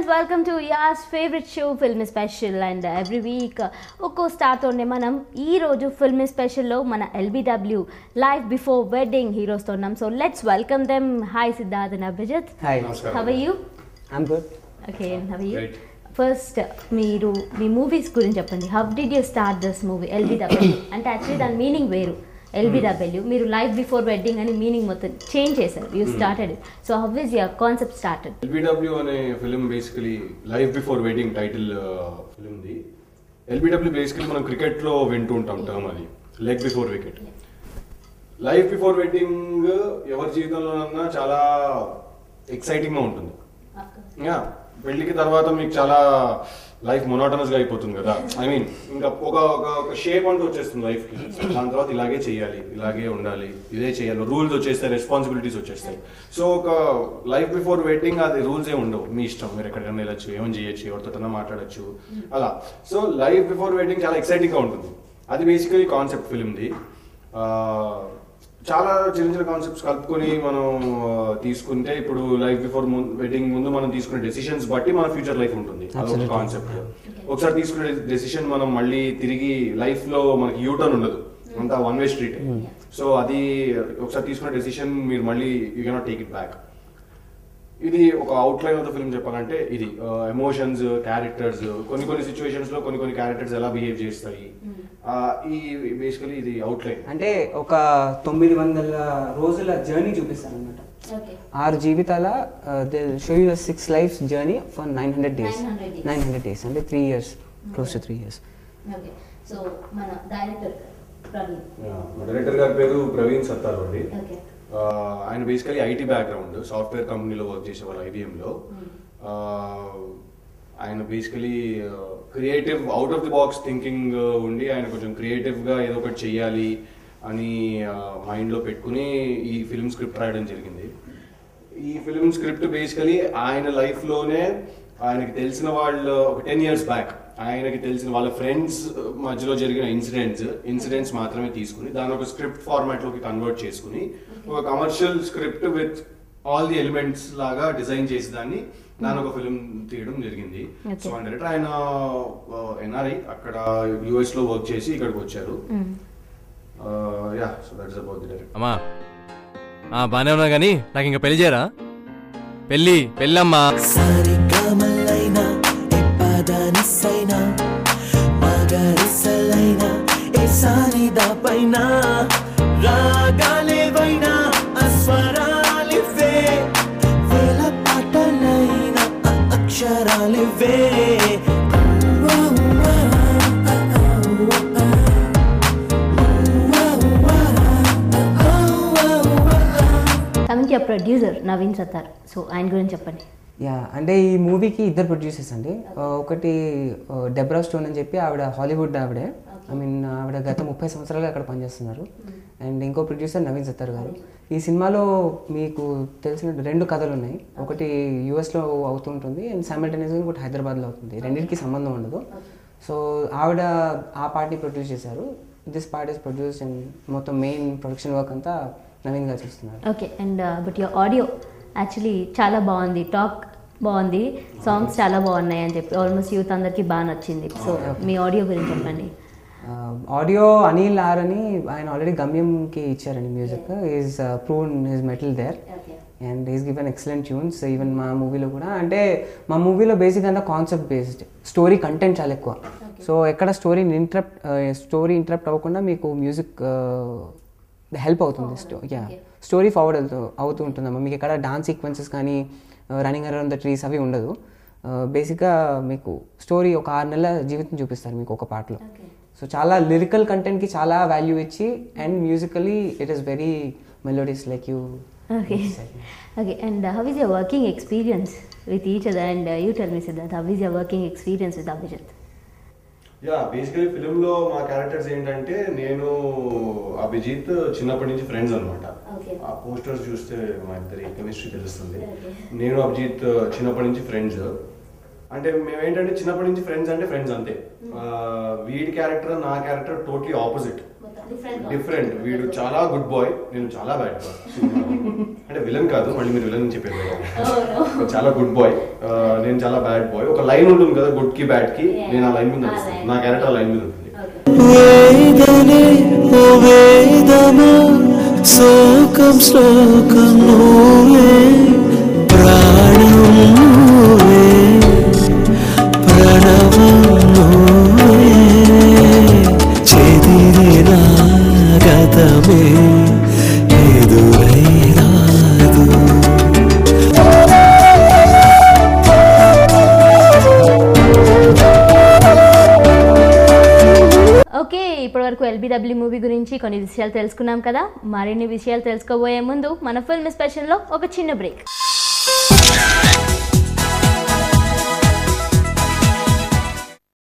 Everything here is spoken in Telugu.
Friends welcome to us favourite show film special and every week ఒక్కో స్టార్తోనే మనం ఈ రోజు ఫిల్మ్ స్పెషల్లో మన ఎల్బిడబ్ల్యూ లైఫ్ బిఫోర్ వెడ్డింగ్ హీరోస్తో ఉన్నాం so let's welcome them hi Siddharth and Abhijit hi నమస్కారం. How you I'm good okay how you Great. First మీరు మీ మూవీస్ గురించి చెప్పండి how did you start this movie LBW అంటే యాక్చువల్లీ దాని మీనింగ్ వేరు ఎల్బిడబ్ల్యూ మీరు లైఫ్ బిఫోర్ వెడ్డింగ్ అని మీనింగ్ మొత్తం చేంజ్ చేశారు you started so how is your concept started LBW అనే film basically life before waiting title ఫిలింది ఎల్బిడబ్ల్యూ బేసికలీ మనం క్రికెట్ లో వింటూ ఉంటాం టర్మ్ అది leg before wicket life before wedding ఎవరి జీవితంలోనన్నా చాలా ఎక్సైటింగ్ గా ఉంటుంది యా పెళ్లికి తర్వాత మీకు చాలా లైఫ్ మొనోటనస్ గా అయిపోతుంది కదా ఐ మీన్ ఇంకా ఒక ఒక ఒక షేప్ అంటూ వచ్చేస్తుంది లైఫ్ కి దాని తర్వాత ఇలాగే చేయాలి ఇలాగే ఉండాలి ఇదే చేయాలి రూల్స్ వచ్చేస్తాయి రెస్పాన్సిబిలిటీస్ వచ్చేస్తాయి సో ఒక లైఫ్ బిఫోర్ వెడ్డింగ్ అది రూల్స్ ఏ ఉండవు మీ ఇష్టం మీరు ఎక్కడికైనా వెళ్ళచ్చు ఏమని చేయొచ్చు ఎవరితోటైనా మాట్లాడచ్చు అలా సో లైఫ్ బిఫోర్ వెడ్డింగ్ చాలా ఎక్సైటింగ్ గా ఉంటుంది అది బేసికలీ కాన్సెప్ట్ ఫిల్మ్ది చాలా చిన్న చిన్న కాన్సెప్ట్స్ కలుపుకొని మనం ఆ, తీసుకుంటే ఇప్పుడు లైఫ్ బిఫోర్ వెడ్డింగ్ ముందు మనం తీసుకునే డెసిషన్స్ బట్టి మన ఫ్యూచర్ లైఫ్ ఉంటుంది అదొక Absolutely. కాన్సెప్ట్ ఒకసారి తీసుకునే డెసిషన్ మనం మళ్ళీ తిరిగి లైఫ్ లో మనకి యూటర్న్ ఉండదు అంతా వన్ వే స్ట్రీట్ సో అది ఒకసారి తీసుకునే డెసిషన్ మీరు మళ్ళీ you cannot take it back ఇది ఒక అవుట్లైన్ ఆఫ్ ద ఫిల్మ్ చెప్పాలంటే ఇది ఎమోషన్స్ క్యారెక్టర్స్ కొన్ని కొన్ని సిచ్యువేషన్స్ లో కొన్ని కొన్ని క్యారెక్టర్స్ ఎలా బిహేవ్ చేస్తాయి ఆ, ఈ బేసికలీ ఇది అవుట్లైన్ అంటే ఒక తొమ్మిది వందల రోజుల జర్నీ చూపిస్తాను అనమాట ఆరు జీవితాల show you six life journey for nine hundred days 900 days. Nine hundred days అంటే three years close to three years okay so మన డైరెక్టర్ ప్రవీణ్ డైరెక్టర్ గారి పేరు ప్రవీణ్ సత్తార్ అండి ఓకే ఆ, ఆయన బేసికలీ ఐటీ బ్యాక్గ్రౌండ్ సాఫ్ట్వేర్ కంపెనీలో వర్క్ చేసేవాళ్ళు ఐబిఎంలో ఆయన basically creative out of the box thinking ఉండి ఆయన కొంచెం creative గా ఏదో ఒకటి చెయ్యాలి అని మైండ్ లో పెట్టుకుని ఈ ఫిల్మ్ స్క్రిప్ట్ రాయడం జరిగింది ఈ ఫిల్మ్ స్క్రిప్ట్ బేసికలీ ఆయన లైఫ్ లోనే ఆయనకి తెలిసిన వాళ్ళు ఒక టెన్ ఇయర్స్ బ్యాక్ ఆయనకి తెలిసిన వాళ్ళ ఫ్రెండ్స్ మధ్యలో జరిగిన ఇన్సిడెంట్స్ ఇన్సిడెంట్స్ మాత్రమే తీసుకుని దాని ఒక స్క్రిప్ట్ ఫార్మాట్ లోకి కన్వర్ట్ చేసుకుని ఒక commercial script with all the elements లాగా డిజైన్ చేసి దాన్ని దాని ఒక ఫిల్మ్ తీయడం జరిగింది Okay. సో డైరెక్టర్ ఆయన ఎన్ఆర్ఐ అక్కడ యుఎస్ లో వర్క్ చేసి ఇక్కడికి వచ్చారు yeah so that's about the director అమ్మా ఆ, బానే ఉన్నా కానీ నాకు ఇంకా పెళ్లి చేయరా పెళ్ళి పెళ్ళమ్మా సరిగమలైనా ఏ పదనిసైనా మగరిసలైనా ఏ సానిదా పైన రాగాలేవైనా అస్వరాలివే వేల పాటలైనా ఆ అక్షరాలివే coming to producer Naveen Sattar so ఆయన గురించి చెప్పండి యా అంటే ఈ మూవీకి ఇద్దరు ప్రొడ్యూసర్స్ అండి ఆ, ఒకటి ఆ, డెబ్రా స్టోన్ అని చెప్పి ఆవిడ హాలీవుడ్ ఆవిడే ఐ మీన్ ఆవిడ గత ముప్పై సంవత్సరాలు అక్కడ పనిచేస్తున్నారు అండ్ ఇంకో ప్రొడ్యూసర్ నవీన్ సత్తార్ గారు ఈ సినిమాలో మీకు తెలిసిన రెండు కథలు ఉన్నాయి ఒకటి యూఎస్లో అవుతుంటుంది అండ్ సైమల్టేనియస్గా ఇంకోటి హైదరాబాద్లో అవుతుంది రెండింటికి సంబంధం ఉండదు సో ఆవిడ ఆ పార్టీ ప్రొడ్యూస్ చేశారు this part is produce and మొత్తం మెయిన్ ప్రొడక్షన్ వర్క్ అంతా నవీన్ గారు చేస్తున్నారు okay and but your audio actually చాలా బాగుంది టాక్ బాగుంది సాంగ్స్ చాలా బాగున్నాయి అని చెప్పి ఆల్మోస్ట్ యూత్ అందరికీ బాగా నచ్చింది సో మీ ఆడియో గురించి చెప్పండి ఆడియో అనిల్ ఆర్ అని ఆయన ఆల్రెడీ గమ్యంకి ఇచ్చారండి music is prove his metal there and is given excellent tunes even మా మూవీలో కూడా అంటే మా మూవీలో బేసిక్ అంతా కాన్సెప్ట్ బేస్డ్ స్టోరీ కంటెంట్ చాలా ఎక్కువ సో ఎక్కడ స్టోరీని ఇంటరప్ట్ స్టోరీ ఇంటరప్ట్ అవ్వకుండా మీకు మ్యూజిక్ హెల్ప్ అవుతుంది స్టో యా స్టోరీ ఫార్వర్డ్ అవుతూ అవుతూ ఉంటుందమ్మా మీకు ఎక్కడ డాన్స్ సీక్వెన్సెస్ కానీ రన్నింగ్ అరౌండ్ ద ట్రీస్ అవి ఉండదు బేసిక్గా మీకు స్టోరీ ఒక ఆరు నెలల జీవితం చూపిస్తారు మీకు ఒక పాటలో సో చాలా లిరికల్ కంటెంట్కి చాలా వాల్యూ ఇచ్చి and musically it is very melodies like you okay okay and how is your working experience with each other and you tell me Siddharth how is your working experience with Abhijit yeah basically film లో మా క్యారెక్టర్స్ ఏంటంటే నేను అభిజిత్ చిన్నప్పటి నుంచి ఫ్రెండ్స్ అనమాట Okay. ఆ పోస్టర్స్ చూస్తే మా ఇద్దరి కెమిస్ట్రీ తెలుస్తుంది నేను అభిజిత్ చిన్నప్పటి నుంచి ఫ్రెండ్స్ అంటే మేము ఏంటంటే చిన్నప్పటి నుంచి ఫ్రెండ్స్ అంటే ఫ్రెండ్స్ అంతే ఆ, వీడి క్యారెక్టర్ నా క్యారెక్టర్ టోటలీ ఆపోజిట్ డిఫరెంట్ వీడు చాలా గుడ్ బాయ్ నేను చాలా బ్యాడ్ బాయ్ అంటే విలన్ కాదు మళ్ళీ మీరు విలన్ చెప్పారు చాలా గుడ్ బాయ్ నేను చాలా బ్యాడ్ బాయ్ ఒక లైన్ ఉంటుంది కదా గుడ్ కి బ్యాడ్ కి నేను ఆ లైన్ మీద నడుస్తాను నా క్యారెక్టర్ లైన్ మీద ఉంటుంది వేదనే ఓ వేదమా శోకం శ్లోకం నువ్వే ప్రాణం నువ్వే ప్రణవం నువ్వే చెదిరిన గతమే ఎదురై రాదు ఓకే ఇప్పటివరకు ఎల్బిడబ్ల్యూ మూవీ గురించి కొన్ని విషయాలు తెలుసుకున్నాం కదా మరిన్ని విషయాలు తెలుసుకోబోయే ముందు మన ఫిల్మ్ స్పెషల్లో ఒక చిన్న బ్రేక్